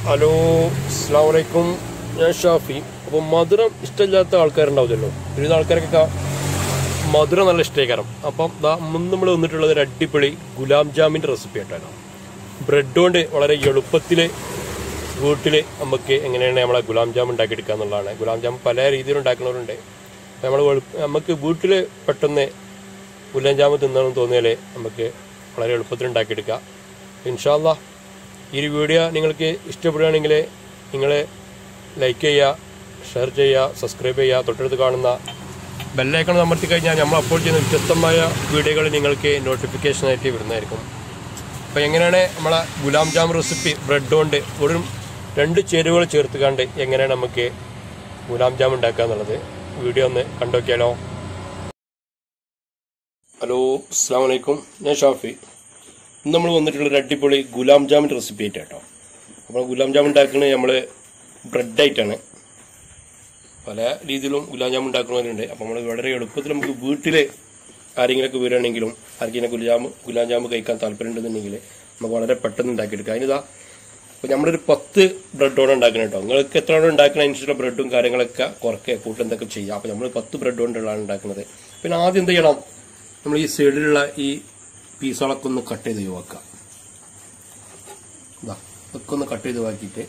hello അസ്സാം വലൈക്കും ഞാൻ ഷാഫി അപ്പോൾ മധുരം ഇഷ്ടമില്ലാത്ത ആൾക്കാരുണ്ടാവുമല്ലോ ഒരുവിധ ആൾക്കാർക്കൊക്കെ മധുരം നല്ല ഇഷ്ടമായിക്കാരം അപ്പം ദാ മുന്ന് നമ്മൾ വന്നിട്ടുള്ളത് ഒരു അടിപൊളി ഗുലാം ജാമിൻ്റെ റെസിപ്പി ആയിട്ടാണ് ബ്രെഡ് കൊണ്ട് വളരെ എളുപ്പത്തിൽ വീട്ടിൽ നമുക്ക് എങ്ങനെയാണ് നമ്മളെ ഗുലാം ജാം ഉണ്ടാക്കിയെടുക്കുക എന്നുള്ളതാണ് ഗുലാം ജാം പല രീതിയിൽ ഉണ്ടാക്കുന്നവരുണ്ട് അപ്പോൾ നമ്മൾ നമുക്ക് വീട്ടിൽ പെട്ടെന്ന് ഗുലാം ജാം തിന്നണമെന്ന് തോന്നിയാൽ നമുക്ക് വളരെ എളുപ്പത്തിൽ ഉണ്ടാക്കിയെടുക്കാം ഇൻഷാല്ലാ ഈ ഒരു വീഡിയോ നിങ്ങൾക്ക് ഇഷ്ടപ്പെടുകയാണെങ്കിൽ നിങ്ങൾ ലൈക്ക് ചെയ്യുക ഷെയർ ചെയ്യുക സബ്സ്ക്രൈബ് ചെയ്യുക തൊട്ടടുത്ത് കാണുന്ന ബെല്ലൈക്കൺ അമർത്തി കഴിഞ്ഞാൽ നമ്മൾ അപ്പോൾ ചെയ്യുന്ന വ്യത്യസ്തമായ വീഡിയോകൾ നിങ്ങൾക്ക് നോട്ടിഫിക്കേഷനായിട്ട് വരുന്നതായിരിക്കും അപ്പോൾ എങ്ങനെയാണ് നമ്മളെ ഗുലാം ജാം റെസിപ്പി ബ്രെഡ് കൊണ്ട് വെറും രണ്ട് ചേരുവകൾ ചേർത്ത് കണ്ട് എങ്ങനെയാണ് നമുക്ക് ഗുലാം ജാം ഉണ്ടാക്കുക എന്നുള്ളത് വീഡിയോ ഒന്ന് കണ്ടുനോക്കിയാലോ ഹലോ അസ്സാം വലൈക്കും ഞാൻ ഷാഫി ഇന്ന് നമ്മൾ വന്നിട്ടുള്ള ഒരു അടിപൊളി ഗുലാം ജാമിൻ്റെ റെസിപ്പി ആയിട്ട് കേട്ടോ അപ്പോൾ ഗുലാം ജാം ഉണ്ടാക്കുന്നത് നമ്മൾ ബ്രെഡായിട്ടാണ് പല രീതിയിലും ഗുലാം ജാം ഉണ്ടാക്കുന്നവരുണ്ട് അപ്പോൾ നമ്മൾ വളരെ എളുപ്പത്തിൽ നമുക്ക് വീട്ടിൽ ആരെങ്കിലുമൊക്കെ വരികയാണെങ്കിലും ആർക്കെങ്കിലും ഗുലാം ഗുലാം ജാം കഴിക്കാൻ താല്പര്യമുണ്ടെന്നുണ്ടെങ്കിൽ നമുക്ക് വളരെ പെട്ടെന്ന് ഉണ്ടാക്കിയെടുക്കാം അതിനിതാ അപ്പോൾ നമ്മളൊരു പത്ത് ബ്രെഡോടെ ഉണ്ടാക്കണം കേട്ടോ നിങ്ങൾക്ക് എത്ര എണ്ണം ഉണ്ടാക്കുന്ന അതിനനുസരിച്ചുള്ള ബ്രെഡും കാര്യങ്ങളൊക്കെ കുറയ്ക്കുക കൂട്ടം എന്തൊക്കെ ചെയ്യാം അപ്പോൾ നമ്മൾ പത്ത് ബ്രെഡ് കൊണ്ടുള്ളതാണ് ഉണ്ടാക്കുന്നത് പിന്നെ ആദ്യം എന്ത് ചെയ്യണം നമ്മൾ ഈ സൈഡിലുള്ള ഈ പീസുകളൊക്കെ ഒന്ന് കട്ട് ചെയ്ത് ഒഴിവാക്കുക ഇതാ ഇതൊക്കെ ഒന്ന് കട്ട് ചെയ്ത് ഒഴിവാക്കിയിട്ട്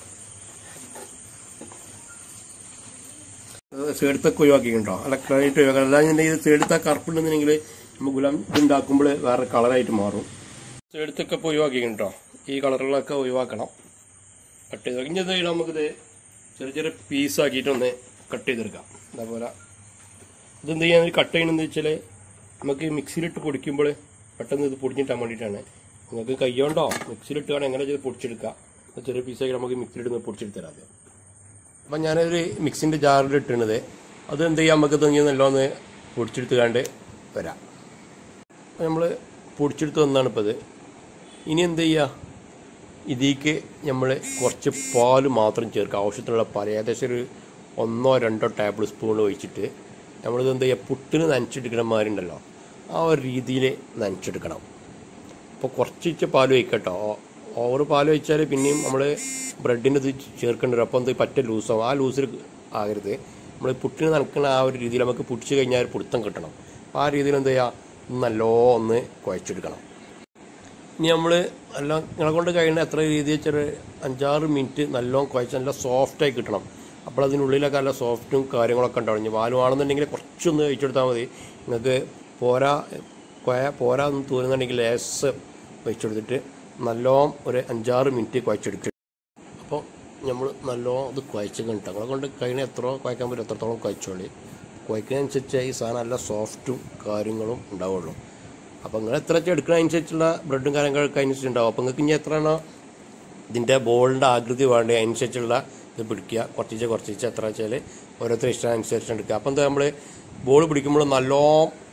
സൈഡത്തൊക്കെ ഒഴിവാക്കിയിട്ടുണ്ടോ അല്ല കളറായിട്ട് ഒഴിവാക്കാം അല്ലാതെ ഇത് സൈഡത്തെ കറുപ്പുണ്ടെന്നുണ്ടെങ്കിൽ നമ്മൾ ഗുലാം ഇത് ഉണ്ടാക്കുമ്പോൾ വേറെ കളറായിട്ട് മാറും സൈഡത്തൊക്കെ ഇപ്പോൾ ഒഴിവാക്കിയിട്ടുണ്ടോ ഈ കളറുകളൊക്കെ ഒഴിവാക്കണം കട്ട് ചെയ്ത് ഇനി ഇത് നമുക്കിത് ചെറിയ ചെറിയ പീസാക്കിയിട്ടൊന്ന് കട്ട് ചെയ്തെടുക്കാം അതേപോലെ ഇതെന്ത് ചെയ്യാൻ കട്ട് ചെയ്യണമെന്ന് വെച്ചാൽ നമുക്ക് മിക്സിയിലിട്ട് പൊടിക്കുമ്പോൾ പെട്ടെന്ന് ഇത് പൊടിഞ്ഞിട്ടാൻ വേണ്ടിയിട്ടാണ് നിങ്ങൾക്ക് കയ്യോണ്ടോ മിക്സിയിലിട്ട് വേണം എങ്ങനെ ചെയ്ത് പൊടിച്ചെടുക്കാം അത് ചെറിയ പീസാക്കി നമുക്ക് മിക്സിയിലിട്ട് പൊടിച്ചെടുത്ത് തരാം ആദ്യം അപ്പം ഞാനൊരു മിക്സിൻ്റെ ജാറിൽ ഇട്ടുന്നത് അത് എന്ത് ചെയ്യാം നമുക്ക് തങ്ങി നല്ലോന്ന് പൊടിച്ചെടുത്ത് കണ്ട് വരാം അപ്പം നമ്മൾ പൊടിച്ചെടുത്ത് വന്നാണ് ഇപ്പോൾ ഇത് ഇനി എന്ത് ചെയ്യുക ഇതിലേക്ക് നമ്മൾ കുറച്ച് പാല് മാത്രം ചേർക്കുക ആവശ്യത്തിനുള്ള പാൽ ഏകദേശം ഒരു ഒന്നോ രണ്ടോ ടേബിൾ സ്പൂൺ ഒഴിച്ചിട്ട് നമ്മളിത് എന്ത് ചെയ്യുക പുട്ടിന് നനച്ചെടുക്കണ മാതിരി ഉണ്ടല്ലോ ആ ഒരു രീതിയിൽ നനച്ചെടുക്കണം അപ്പോൾ കുറച്ച് പാൽ ഒഴിക്കട്ടോ ഓവർ പാൽ ഒഴിച്ചാൽ പിന്നെയും നമ്മൾ ബ്രെഡിൻ്റെ ഇത് ചേർക്കേണ്ടി വരും അപ്പോൾ എന്ത് പറ്റ ലൂസാവും ആ ലൂസിൽ ആകരുത് നമ്മൾ പുട്ടിന് നനക്കുന്ന ആ ഒരു രീതിയിൽ നമുക്ക് പുടിച്ച് കഴിഞ്ഞാൽ ഒരു പുടുത്തം കിട്ടണം അപ്പോൾ ആ രീതിയിൽ എന്ത് ചെയ്യുക നല്ലോ ഒന്ന് കുഴച്ചെടുക്കണം ഇനി നമ്മൾ നല്ല നിങ്ങളെ കൊണ്ട് കഴിയുന്ന എത്ര രീതി വെച്ചാൽ അഞ്ചാറ് മിനിറ്റ് നല്ലോണം കുഴച്ച് നല്ല സോഫ്റ്റായി കിട്ടണം അപ്പോൾ അതിനുള്ളിലൊക്കെ നല്ല സോഫ്റ്റും കാര്യങ്ങളൊക്കെ ഉണ്ടാവും ഇനി പാലുവാണെന്നുണ്ടെങ്കിൽ കുറച്ചൊന്ന് വെച്ചെടുത്താൽ മതി നിങ്ങൾക്ക് പോരാ കുഴ പോരാ എന്ന് തോന്നുന്നുണ്ടെങ്കിൽ ലേസ് വെച്ചെടുത്തിട്ട് നല്ലോണം ഒരു അഞ്ചാറ് മിനിറ്റ് കുഴച്ചെടുത്ത് അപ്പോൾ നമ്മൾ നല്ലോണം ഇത് കുഴച്ച് കണ്ടിട്ട് നിങ്ങളെ കൊണ്ട് കഴിയുന്ന എത്ര കുഴക്കാൻ പറ്റും എത്രത്തോളം കുഴച്ചോളി കുഴക്കുന്നതനുസരിച്ച് ഈ സാധനം നല്ല സോഫ്റ്റും കാര്യങ്ങളും ഉണ്ടാവുള്ളൂ അപ്പോൾ നിങ്ങൾ എത്ര എടുക്കുന്നതനുസരിച്ചുള്ള ബ്രെഡും കാര്യങ്ങളൊക്കെ അനുസരിച്ച് ഉണ്ടാവും അപ്പോൾ നിങ്ങൾക്ക് ഇനി എത്രയാണോ ഇതിൻ്റെ ബോളിൻ്റെ ആകൃതി വേണ്ടത് അതിനനുസരിച്ചുള്ള ഇത് പിടിക്കുക കുറച്ചിച്ച് കുറച്ചിച്ച് എത്ര വെച്ചാൽ ഓരോരുത്തർ ഇഷ്ടം അനുസരിച്ച് എടുക്കുക അപ്പം എന്താ നമ്മൾ ബോൾ പിടിക്കുമ്പോൾ നല്ലോ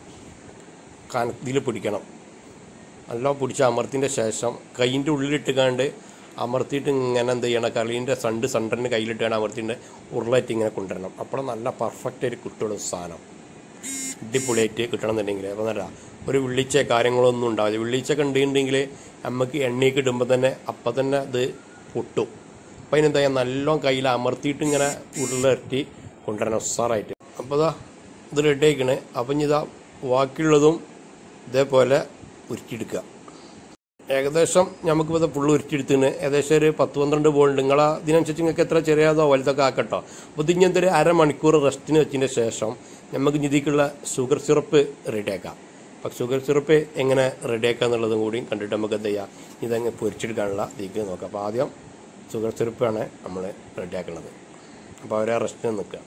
കനത്തിൽ പിടിക്കണം നല്ലോ പിടിച്ച് അമർത്തിൻ്റെ ശേഷം കൈയിൻ്റെ ഉള്ളിലിട്ടുകാണ്ട് അമർത്തിയിട്ട് ഇങ്ങനെ എന്ത് ചെയ്യണം കളീൻ്റെ സണ്ട് സണ്ടറിന് കയ്യിലിട്ടാണ് അമർത്തിൻ്റെ ഉരുളായിട്ട് ഇങ്ങനെ കൊണ്ടുവരണം അപ്പോൾ നല്ല പെർഫെക്റ്റ് ആയിട്ട് കിട്ടുള്ളൂ സാധനം അടിപൊളിയായിട്ട് കിട്ടണമെന്നുണ്ടെങ്കിൽ അപ്പോൾ നല്ല ഒരു വിള്ളിച്ച കാര്യങ്ങളൊന്നും ഉണ്ടാവില്ല വിള്ളിച്ചൊക്കെ ഉണ്ടെങ്കിൽ നമുക്ക് എണ്ണയ്ക്ക് ഇടുമ്പോൾ തന്നെ അപ്പം തന്നെ ഇത് പൊട്ടും അപ്പം അതിനെന്താ ചെയ്യുക നല്ലോണം കയ്യിൽ അമർത്തിയിട്ട് ഇങ്ങനെ ഉരുളിറക്കി കൊണ്ടുവരണം ഉസാറായിട്ട് അപ്പോൾ ഇതാ ഇത് റെഡി ആയിക്കണേ അപ്പം ഇനി ഇതാ ബാക്കിയുള്ളതും ഇതേപോലെ ഉരുട്ടിയെടുക്കുക ഏകദേശം നമുക്കിപ്പോൾ ഇത് ഫുള്ള് ഉരുട്ടിയെടുത്തിന് ഏകദേശം ഒരു പത്ത് പന്ത്രണ്ട് ബോളുണ്ട് നിങ്ങൾ ഇതിനനുസരിച്ച് നിങ്ങൾക്ക് എത്ര ചെറിയതോ വലുതൊക്കെ ആക്കട്ടോ അപ്പോൾ ഇത് ഇങ്ങനത്തെ ഒരു അരമണിക്കൂർ റെസ്റ്റിന് വെച്ചതിന് ശേഷം നമുക്ക് ഇതിലേക്കുള്ള ഷുഗർ സിറപ്പ് റെഡിയാക്കാം അപ്പം ഷുഗർ സിറപ്പ് എങ്ങനെ റെഡിയാക്കുക എന്നുള്ളതും കൂടി കണ്ടിട്ട് നമുക്ക് എന്ത് ചെയ്യാം ഇതങ്ങ് പൊരിച്ചെടുക്കാനുള്ള ഇതിലേക്ക് നോക്കാം അപ്പോൾ ആദ്യം ഷുഗർ സിറപ്പാണ് നമ്മൾ റെഡിയാക്കുന്നത് അപ്പോൾ അവരെ റെസ്റ്റിന് നിൽക്കുക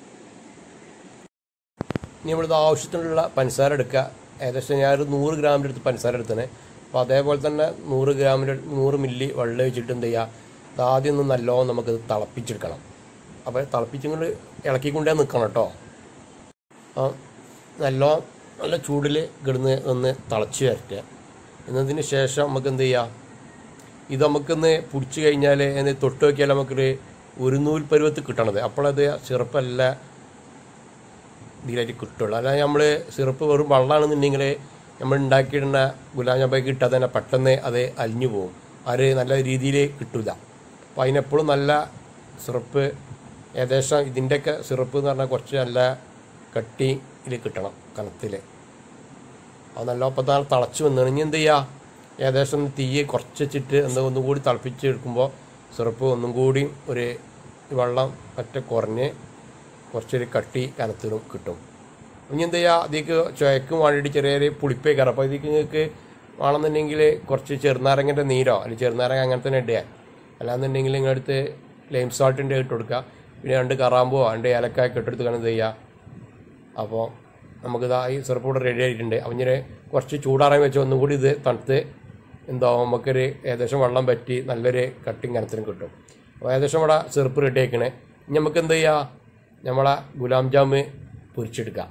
ഇനി നമ്മളിത് ആവശ്യത്തിനുള്ള പഞ്ചസാര എടുക്കുക ഏകദേശം ഞാൻ ഒരു നൂറ് ഗ്രാമിൻ്റെ അടുത്ത് പഞ്ചസാര എടുത്തത് അപ്പോൾ അതേപോലെ തന്നെ നൂറ് ഗ്രാമിൻ്റെ നൂറ് മില്ലി വെള്ളം ഒഴിച്ചിട്ട് എന്ത് ചെയ്യുക ഇത് ആദ്യം ഒന്ന് നല്ലോണം നമുക്കിത് തിളപ്പിച്ചെടുക്കണം അപ്പോൾ തിളപ്പിച്ചുകൊണ്ട് ഇളക്കിക്കൊണ്ടേ നിൽക്കണം കേട്ടോ ആ നല്ല നല്ല ചൂടിൽ കിടന്ന് ഒന്ന് തിളച്ച് വരട്ടുക എന്നതിന് ശേഷം നമുക്ക് എന്ത് ചെയ്യാം ഇത് നമുക്കൊന്ന് പിടിച്ച് കഴിഞ്ഞാൽ എന്ന് തൊട്ട് നോക്കിയാൽ നമുക്കൊരു ഒരു നൂൽ പരുവത്ത് കിട്ടണത് അപ്പോഴത് സിറപ്പല്ല ഇതിലായിട്ട് കിട്ടുള്ളൂ അല്ലാതെ നമ്മൾ സിറപ്പ് വെറും വെള്ളമാണെന്നുണ്ടെങ്കിൽ നമ്മൾ ഉണ്ടാക്കിയിടുന്ന ഗുലാബ് ജാമ്പൊക്കെ കിട്ടാതെ തന്നെ പെട്ടെന്ന് അത് അലിഞ്ഞു പോകും അത് നല്ല രീതിയിൽ കിട്ടില്ല അപ്പോൾ അതിനെപ്പോഴും നല്ല സിറപ്പ് ഏകദേശം ഇതിൻ്റെയൊക്കെ സിറപ്പ് എന്ന് പറഞ്ഞാൽ കുറച്ച് നല്ല കട്ടിയിൽ കിട്ടണം കനത്തിൽ അത് നല്ല ഒപ്പം തന്നെ തിളച്ച് വന്നു ഇനി എന്ത് ചെയ്യുക ഏകദേശം തീ കുറച്ച് വെച്ചിട്ട് എന്താ ഒന്നും കൂടി തിളപ്പിച്ച് എടുക്കുമ്പോൾ സിറപ്പ് ഒന്നും കൂടി ഒരു വെള്ളം പറ്റ കുറഞ്ഞ് കുറച്ചൊരു കട്ടി കനത്തിലും കിട്ടും ഇനി എന്ത് ചെയ്യുക അതിലേക്ക് ചുവയ്ക്കും വേണ്ടിയിട്ട് ചെറിയ ചെറിയ പുളിപ്പേക്കാറ് അപ്പോൾ ഇതിലേക്ക് നിങ്ങൾക്ക് വേണമെന്നുണ്ടെങ്കിൽ കുറച്ച് ചെറുനാരങ്ങൻ്റെ നീരോ അല്ലെങ്കിൽ ചെറുനാരങ്ങ അങ്ങനെ തന്നെ ഇടുക അല്ലാന്നുണ്ടെങ്കിൽ നിങ്ങളടുത്ത് ലൈം സാൾട്ടിൻ്റെ ഇട്ട് കൊടുക്കുക പിന്നെ രണ്ട് കറാമ്പോ രണ്ട് ഏലക്കായ ഇട്ടെടുത്ത് കാണുന്നത് ചെയ്യുക അപ്പോൾ നമുക്കിതാ ഈ സിറപ്പ് കൂടെ റെഡി ആയിട്ടുണ്ട് അപ്പം ഇങ്ങനെ കുറച്ച് ചൂടാറാൻ വെച്ച് ഒന്നും കൂടി ഇത് തണുത്ത് എന്താ നമുക്കൊരു ഏകദേശം വെള്ളം പറ്റി നല്ലൊരു കട്ടിങ് കനത്തിനും കിട്ടും അപ്പോൾ ഏകദേശം ഇവിടെ സിറപ്പ് റെഡി ആക്കണേ ഇനി നമുക്ക് എന്ത് ചെയ്യുക നമ്മളെ ഗുലാം ജാമ് പൊരിച്ചെടുക്കാം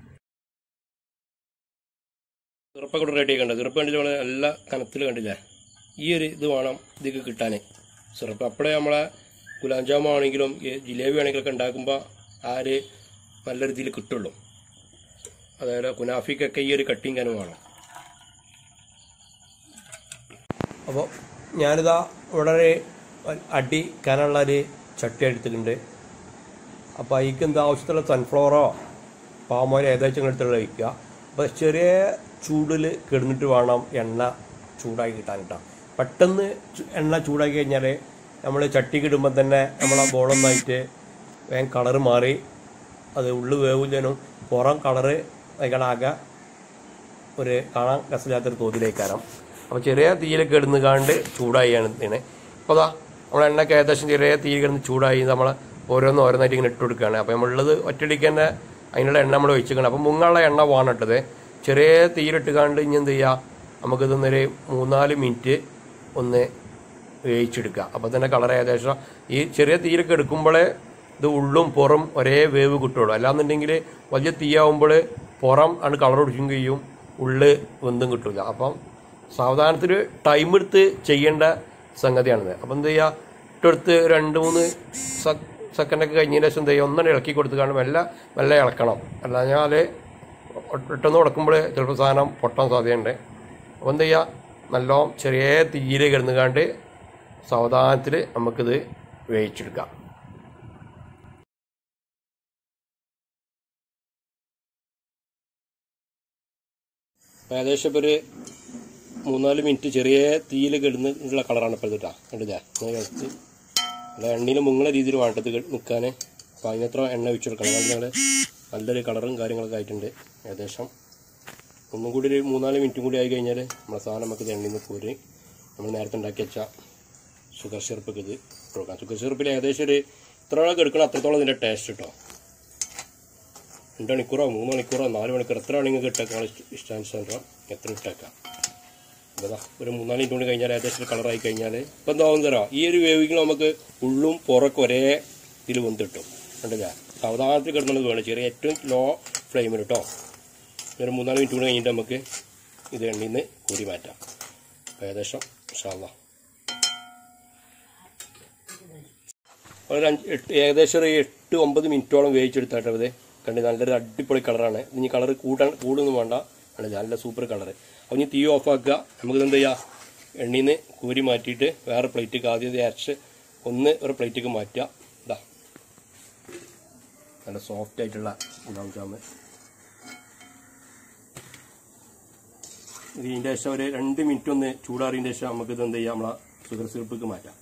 സിറപ്പൊക്കെ ഇവിടെ റെഡി ആക്കണ്ട സിറപ്പ് കണ്ടിട്ട് നമ്മൾ നല്ല കനത്തിൽ കണ്ടില്ലേ ഈ ഒരു ഇത് വേണം ഇതിക്ക് കിട്ടാൻ സിറപ്പ് അപ്പോഴേ നമ്മളെ ഗുലാം ജാമു ആണെങ്കിലും ഈ ജിലേബി ആണെങ്കിലൊക്കെ ഉണ്ടാക്കുമ്പോൾ ആ ഒരു നല്ല രീതിയിൽ കിട്ടുള്ളൂ അതായത് കുനാഫിക്കൊക്കെ ഈ ഒരു കട്ടിങ് കനം വേണം അപ്പോൾ ഞാനിതാ ഇവിടെ ഒരു അടി കനുള്ള ഒരു ചട്ടി എടുത്തിട്ടുണ്ട് അപ്പോൾ അതിക്ക് എന്താ ആവശ്യത്തിലുള്ള സൺഫ്ലവറോ പാമോയിലോ ഏകദേശം എടുത്തുള്ള വയ്ക്കുക അപ്പോൾ ചെറിയ ചൂടിൽ കിടന്നിട്ട് വേണം എണ്ണ ചൂടാക്കി കിട്ടാൻ കേട്ടോ പെട്ടെന്ന് ചു- എണ്ണ ചൂടാക്കി കഴിഞ്ഞാൽ നമ്മൾ ചട്ടിക്ക് ഇടുമ്പോൾ തന്നെ നമ്മളെ ബോളൊന്നായിട്ട് വേഗം കളറ് മാറി അത് ഉള്ളു വേവില്ലാനും പുറം കളറ് അതികളാകെ ഒരു കാണാൻ രസമില്ലാത്തൊരു തോതിലേക്കാരം അപ്പോൾ ചെറിയ തീയിൽ കിടന്ന് കാണ്ട് ചൂടായിയാണ് ഇതിന് അപ്പോൾ അതാ നമ്മൾ എണ്ണയ്ക്ക് ഏകദേശം ചെറിയ തീയിൽ കിടന്ന് ചൂടായി നമ്മൾ ഓരോന്ന് ഓരോന്നായിട്ട് ഇങ്ങനെ ഇട്ട് കൊടുക്കുകയാണ് അപ്പോൾ നമ്മളുള്ളത് ഒറ്റയടിക്ക് തന്നെ അതിനുള്ള എണ്ണ നമ്മൾ ഒഴിച്ചിക്കണം അപ്പം മുങ്ങുള്ള എണ്ണ വേണിട്ടത് ചെറിയ തീയിലിട്ട് കാണ്ട് ഇനി എന്ത് ചെയ്യുക നമുക്കിതൊന്നൊരു മൂന്നാല് മിനിറ്റ് ഒന്ന് വേവിച്ചെടുക്കുക അപ്പോൾ തന്നെ കളർ ഏകദേശം ഈ ചെറിയ തീയിലൊക്കെ എടുക്കുമ്പോഴേ ഇത് ഉള്ളും പുറം ഒരേ വേവ് കിട്ടുള്ളൂ അല്ലാന്നുണ്ടെങ്കിൽ വലിയ തീയാവുമ്പോൾ പുറം ആണ് കളർ ഒടിക്കും കഴിയും ഉള്ള് വെന്തും കിട്ടില്ല അപ്പം സാവധാനത്തിൽ ടൈം എടുത്ത് ചെയ്യേണ്ട സംഗതിയാണിത് അപ്പം എന്ത് ചെയ്യുക ഇട്ടെടുത്ത് രണ്ട് മൂന്ന് സെക്കൻഡൊക്കെ കഴിഞ്ഞതിന് ശേഷം എന്ത് ചെയ്യുക ഒന്നും ഇളക്കി കൊടുത്തുകൊണ്ട് മെല്ലെ മെല്ലെ ഇളക്കണം അല്ലാഞ്ഞാൽ ഇട്ടെന്ന് ഉടക്കുമ്പോൾ ചിലപ്പോൾ സാധനം പൊട്ടാൻ സാധ്യതയുണ്ട് അപ്പോൾ എന്ത് ചെയ്യുക നല്ലോണം ചെറിയ തീയിൽ കിടന്നുകാണ്ട് സാവധാനത്തിൽ നമുക്കിത് വേവിച്ചെടുക്കാം ഏകദേശം ഇപ്പോൾ ഒരു മൂന്നാല് മിനിറ്റ് ചെറിയ തീയിൽ കിടന്ന് ഉള്ള കളറാണ് ഇപ്പോൾ ഇതിട്ടാ കണ്ടില്ലേ ഇങ്ങനെ എടുത്ത് അല്ല എണ്ണയിൽ മുങ്ങുന്ന രീതിയിൽ വേണ്ടത് നിൽക്കാൻ അപ്പോൾ അതിനത്ര എണ്ണ ഒഴിച്ചു കൊടുക്കണം അതുകൊണ്ട് ഞങ്ങൾ നല്ലൊരു കളറും കാര്യങ്ങളൊക്കെ ആയിട്ടുണ്ട് ഏകദേശം ഒന്നും കൂടി ഒരു മൂന്നാല് മിനിറ്റും കൂടി ആയി കഴിഞ്ഞാൽ നമ്മളെ സാധനം നമുക്ക് ഇത് എണ്ണയിൽ നിന്ന് പോര് നമ്മൾ നേരത്തെ ഉണ്ടാക്കി വെച്ച ഷുഗർ സിറപ്പൊക്കെ ഇത് ഇട്ട് കൊടുക്കാം ഷുഗർ സിറപ്പിൽ ഏകദേശം ഒരു ഇത്ര ആളൊക്കെ എടുക്കണം അത്രത്തോളം ഇതിൻ്റെ ടേസ്റ്റ് കേട്ടോ രണ്ട് മണിക്കൂറോ മൂന്ന് മണിക്കൂറോ നാല് മണിക്കൂർ എത്ര വേണമെങ്കിൽ ഇട്ടേക്കാം നിങ്ങൾ ഇഷ്ടാനുസരണം എത്ര ഇട്ടേക്കാം അപ്പോൾ ദാ ഒരു മൂന്നാല് മിനിറ്റ് കൂടി കഴിഞ്ഞാൽ ഏകദേശം കളറായി കഴിഞ്ഞാൽ ഇപ്പം എന്താവും തരാം ഈ ഒരു വേവിക്കൽ നമുക്ക് ഉള്ളും പുറക്കും ഒരേ ഇതിൽ വെന്തിട്ടും കണ്ടില്ല സാവധാനത്തിൽ കിടന്നത് വേണം ചെറിയ ഏറ്റവും ലോ ഫ്ലെയിമിൽ കേട്ടോ ഒരു മൂന്നാല് മിനിറ്റ് കൂടി കഴിഞ്ഞിട്ട് നമുക്ക് ഇത് എണ്ണയിൽ നിന്ന് കൂടി മാറ്റാം അപ്പോൾ ഏകദേശം ഇൻഷാല്ലാ ഒരു അഞ്ച് എട്ട് ഏകദേശം ഒരു എട്ട് ഒമ്പത് മിനിറ്റോളം വേവിച്ചെടുത്താട്ടോ ഇത് കണ്ട് നല്ലൊരു അടിപൊളി കളറാണ് ഇനി കളർ കൂട്ടാൻ കൂടുതലൊന്നും വേണ്ട ആണ് നല്ല സൂപ്പർ കളർ അപ്പോൾ ഇനി തീ ഓഫ് ആക്കുക നമുക്കിത് എന്ത് ചെയ്യാം എണ്ണയിൽ നിന്ന് കോരി മാറ്റിയിട്ട് വേറെ പ്ലേറ്റിക്ക് ആദ്യം ഇത് അരച്ച് ഒന്ന് ഒരു പ്ലേറ്റിക്ക് മാറ്റുക ഇതാ നല്ല സോഫ്റ്റ് ആയിട്ടുള്ള ഗുലാം ജാമ് ഇതിൻ്റെ ശേഷം ഒരു രണ്ട് മിനിറ്റ് ഒന്ന് ചൂടാറിയതിൻ്റെ ശേഷം നമുക്കിത് എന്ത് ചെയ്യാം നമ്മളെ ഷുഗർ സിറപ്പിക്ക് മാറ്റാം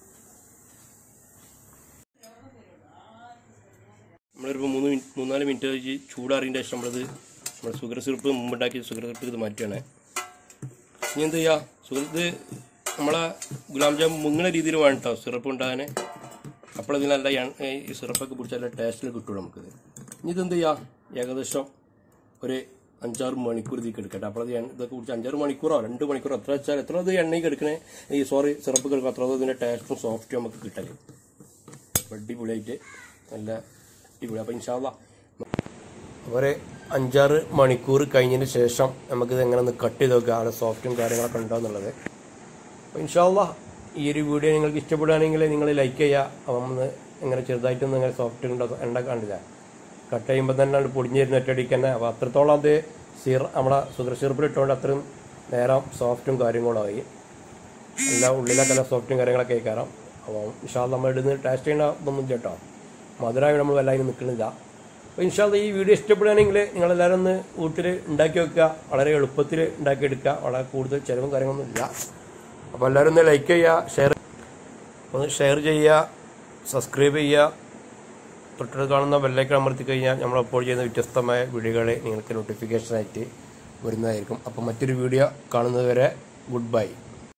നമ്മളിപ്പോൾ മൂന്ന് മിനിറ്റ് മൂന്നാല് മിനിറ്റ് കഴിഞ്ഞ് ചൂടാറിയതിൻ്റെ ശേഷം നമ്മളത് നമ്മുടെ ഷുഗർ സിറപ്പ് മുമ്പുണ്ടാക്കിയ ഷുഗർ സിറപ്പ് ഇത് മാറ്റുകയാണ് ഇനി എന്ത് ചെയ്യുക ഷുഗർ ഇത് നമ്മളെ ഗുലാം ജാം മുങ്ങണ രീതിയിൽ വേണം കേട്ടോ സിറപ്പ് ഉണ്ടാകാൻ അപ്പോഴതിന് നല്ല എണ്ണ- ഈ സിറപ്പൊക്കെ പിടിച്ചാൽ നല്ല ടേസ്റ്റിൽ കിട്ടുള്ളൂ നമുക്കിത് ഇനി ഇതെന്ത് ചെയ്യുക ഏകദേശം ഒരു അഞ്ചാറ് മണിക്കൂർ ഇതിലേക്ക് എടുക്കട്ടെ അപ്പോൾ അത് എണ്ണ- ഇതൊക്കെ കുടിച്ച് അഞ്ചാറ് മണിക്കൂറോ രണ്ട് മണിക്കൂറോ എത്ര വെച്ചാൽ എത്ര ഇത് എണ്ണയ്ക്ക് എടുക്കണേ ഈ സോറി സിറപ്പ് എടുക്കുക അത്ര ഇതിൻ്റെ ടേസ്റ്റും സോഫ്റ്റും നമുക്ക് കിട്ടല് അടിപൊളിയായിട്ട് നല്ല അടിപൊളി അപ്പോൾ ഇൻഷാല്ല ഒരു അഞ്ചാറ് മണിക്കൂർ കഴിഞ്ഞതിന് ശേഷം നമുക്കിത് എങ്ങനെ ഒന്ന് കട്ട് ചെയ്ത് നോക്കുക അവിടെ സോഫ്റ്റും കാര്യങ്ങളൊക്കെ ഉണ്ടോ എന്നുള്ളത് അപ്പോൾ ഇൻഷാല്ല ഈ ഒരു വീഡിയോ നിങ്ങൾക്ക് ഇഷ്ടപ്പെടുകയാണെങ്കിൽ നിങ്ങൾ ലൈക്ക് ചെയ്യുക അപ്പം ഒന്ന് എങ്ങനെ ചെറുതായിട്ടൊന്ന് ഇങ്ങനെ സോഫ്റ്റ് ഉണ്ടോ എണ്ണ കണ്ടില്ല കട്ട് ചെയ്യുമ്പോൾ തന്നെ അത് പൊടിഞ്ഞ് വരുന്ന ഒറ്റയടിക്ക് തന്നെ അപ്പോൾ അത്രത്തോളം അത് സീർ നമ്മളെ സുഗർ സിറപ്പിൽ ഇട്ടുകൊണ്ട് അത്രയും നേരം സോഫ്റ്റും കാര്യങ്ങളും ആയി എല്ലാ ഉള്ളിലൊക്കെ നല്ല സോഫ്റ്റും കാര്യങ്ങളൊക്കെ ആയിക്കാറാം അപ്പോൾ ഇൻഷാല് നമ്മൾ ഇടുന്ന ടേസ്റ്റ് ചെയ്യണ ഇതൊന്നും ഇല്ല കേട്ടോ മധുരമായി നമ്മൾ വല്ലാതെ നിൽക്കുന്നില്ല അപ്പോൾ ഇൻഷാല്ല ഈ വീഡിയോ ഇഷ്ടപ്പെടുകയാണെങ്കിൽ നിങ്ങളെല്ലാവരും ഒന്ന് വീട്ടിൽ ഉണ്ടാക്കി വെക്കുക വളരെ എളുപ്പത്തിൽ ഉണ്ടാക്കിയെടുക്കുക വളരെ കൂടുതൽ ചിലവും കാര്യങ്ങളൊന്നും ഇല്ല അപ്പോൾ എല്ലാവരും ഒന്ന് ലൈക്ക് ചെയ്യുക ഷെയർ ഒന്ന് ഷെയർ ചെയ്യുക സബ്സ്ക്രൈബ് ചെയ്യുക തൊട്ടടുത്ത് കാണുന്ന ബെല്ലൈക്കൺ അമർത്തി കഴിഞ്ഞാൽ നമ്മൾ അപ്പോൾ ചെയ്യുന്ന വ്യത്യസ്തമായ വീഡിയോകളെ നിങ്ങൾക്ക് നോട്ടിഫിക്കേഷനായിട്ട് വരുന്നതായിരിക്കും അപ്പോൾ മറ്റൊരു വീഡിയോ കാണുന്നത് വരെ ഗുഡ് ബൈ